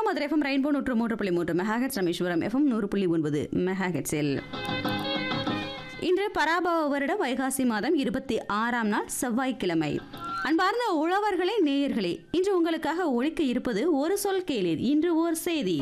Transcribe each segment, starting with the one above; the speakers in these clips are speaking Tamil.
மதுரை எஃப்எம் ரெயின்போ நூற்று மூன்று புள்ளி மூன்று மெகாஹெட்ஸ் ராமேஸ்வரம் எஃப்எம் நூறு புள்ளி ஒன்பது மெகாஹெட்ஸில் இன்று பராபவ வருட வைகாசி மாதம் இருபத்தி ஆறாம் நாள் செவ்வாய்க்கிழமை அன்பார்ந்த உழவர்களே நேயர்களே இன்று உங்களுக்காக ஒழிக்க இருப்பது ஒரு சொல் கேளீர் இன்று ஓர் செய்தி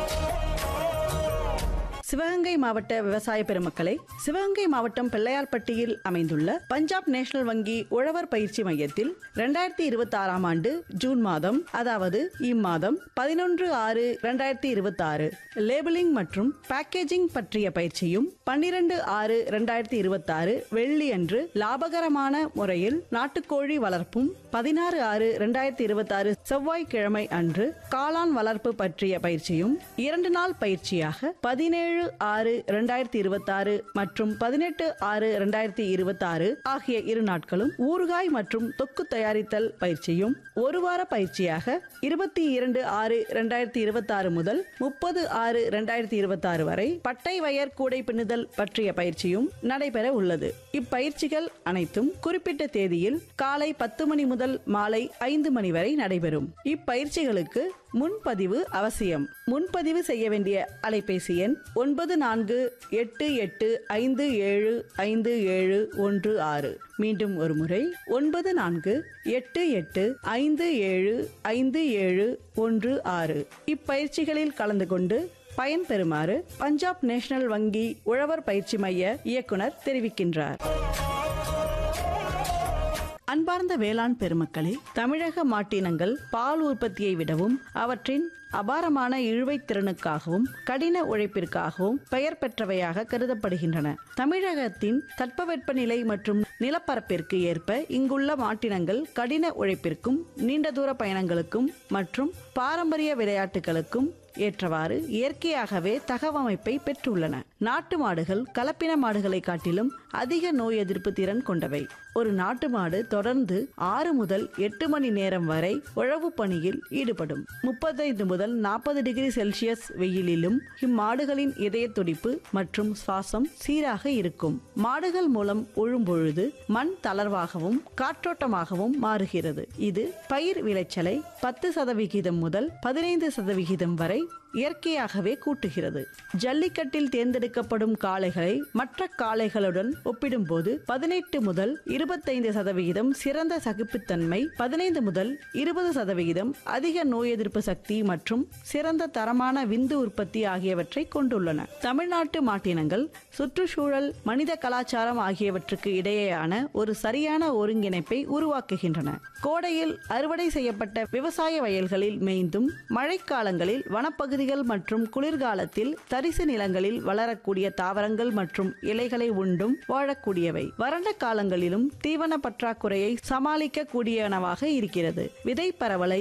சிவகங்கை மாவட்ட விவசாய பெருமக்களை சிவகங்கை மாவட்டம் பிள்ளையார்பட்டியில் அமைந்துள்ள பஞ்சாப் நேஷனல் வங்கி உழவர் பயிற்சி மையத்தில் ரெண்டாயிரத்தி இருபத்தி ஆறாம் ஆண்டு ஜூன் மாதம் அதாவது இம்மாதம் பதினொன்று ஆறு ரெண்டாயிரத்தி இருபத்தி ஆறு லேபிளிங் மற்றும் பேக்கேஜிங் பற்றிய பயிற்சியும் பன்னிரண்டு ஆறு ரெண்டாயிரத்தி இருபத்தி ஆறு வெள்ளி அன்று லாபகரமான முறையில் நாட்டுக்கோழி வளர்ப்பும் பதினாறு ஆறு ரெண்டாயிரத்தி இருபத்தி ஆறு செவ்வாய்க்கிழமை அன்று காளான் வளர்ப்பு பற்றிய பயிற்சியும் இரண்டு நாள் பயிற்சியாக பதினேழு ஆறு ரெண்டாயிரத்தி இருபத்தி ஆறு மற்றும் பதினெட்டு ஆறு ரெண்டாயிரத்தி இருபத்தி ஆறு ஆகிய இரு நாட்களும் ஊறுகாய் மற்றும் தொக்கு தயாரித்தல் பயிற்சியும் ஒரு வார பயிற்சியாக இருபத்தி இரண்டு ஆறு ரெண்டாயிரத்தி இருபத்தி ஆறு முதல் முப்பது ஆறு ரெண்டாயிரத்தி இருபத்தி ஆறு வரை பட்டை வயர் கூடை பின்னுதல் பற்றிய பயிற்சியும் நடைபெற உள்ளது இப்பயிற்சிகள் அனைத்தும் குறிப்பிட்ட தேதியில் காலை பத்து மணி முதல் மாலை ஐந்து மணி வரை நடைபெறும் இப்பயிற்சிகளுக்கு முன்பதிவு அவசியம் முன்பதிவு செய்ய வேண்டிய அலைபேசி எண் ஒன்பது நான்கு எட்டு எட்டு ஐந்து ஏழு ஐந்து ஏழு ஒன்று ஆறு மீண்டும் ஒரு முறை ஒன்பது நான்கு எட்டு எட்டு ஐந்து ஏழு ஐந்து ஏழு ஒன்று ஆறு இப்பயிற்சிகளில் கலந்து கொண்டு பயன்பெறுமாறு பஞ்சாப் நேஷனல் வங்கி உழவர் பயிற்சி மைய இயக்குனர் தெரிவிக்கின்றார் அன்பார்ந்த வேளாண் பெருமக்களே தமிழக மாட்டினங்கள் பால் உற்பத்தியை விடவும் அவற்றின் அபாரமான இழுவைத் திறனுக்காகவும் கடின உழைப்பிற்காகவும் பெயர் பெற்றவையாக கருதப்படுகின்றன தமிழகத்தின் தட்பவெப்பநிலை மற்றும் நிலப்பரப்பிற்கு ஏற்ப இங்குள்ள மாட்டினங்கள் கடின உழைப்பிற்கும் நீண்ட தூர பயணங்களுக்கும் மற்றும் பாரம்பரிய விளையாட்டுகளுக்கும் ஏற்றவாறு இயற்கையாகவே தகவமைப்பை பெற்றுள்ளன நாட்டு மாடுகள் கலப்பின மாடுகளை காட்டிலும் அதிக நோய் எதிர்ப்பு திறன் கொண்டவை ஒரு நாட்டு மாடு தொடர்ந்து ஆறு முதல் எட்டு மணி நேரம் வரை உழவு பணியில் ஈடுபடும் முப்பத்தைந்து முதல் நாற்பது டிகிரி செல்சியஸ் வெயிலிலும் இம்மாடுகளின் இதய துடிப்பு மற்றும் சுவாசம் சீராக இருக்கும் மாடுகள் மூலம் உழும்பொழுது மண் தளர்வாகவும் காற்றோட்டமாகவும் மாறுகிறது இது பயிர் விளைச்சலை பத்து சதவிகிதம் முதல் பதினைந்து சதவிகிதம் வரை இயற்கையாகவே கூட்டுகிறது ஜல்லிக்கட்டில் தேர்ந்தெடுக்கப்படும் காளைகளை மற்ற காளைகளுடன் ஒப்பிடும்போது பதினெட்டு முதல் இருபத்தைந்து சதவிகிதம் சிறந்த சகிப்புத்தன்மை பதினைந்து முதல் இருபது சதவிகிதம் அதிக நோய் எதிர்ப்பு சக்தி மற்றும் சிறந்த தரமான விந்து உற்பத்தி ஆகியவற்றை கொண்டுள்ளன தமிழ்நாட்டு மாட்டினங்கள் சுற்றுச்சூழல் மனித கலாச்சாரம் ஆகியவற்றுக்கு இடையேயான ஒரு சரியான ஒருங்கிணைப்பை உருவாக்குகின்றன கோடையில் அறுவடை செய்யப்பட்ட விவசாய வயல்களில் மேய்ந்தும் மழைக்காலங்களில் வனப்பகுதிகள் மற்றும் குளிர்காலத்தில் தரிசு நிலங்களில் வளரக்கூடிய தாவரங்கள் மற்றும் இலைகளை உண்டும் வாழக்கூடியவை வறண்ட காலங்களிலும் தீவன பற்றாக்குறையை சமாளிக்க கூடியனவாக இருக்கிறது விதை பரவலை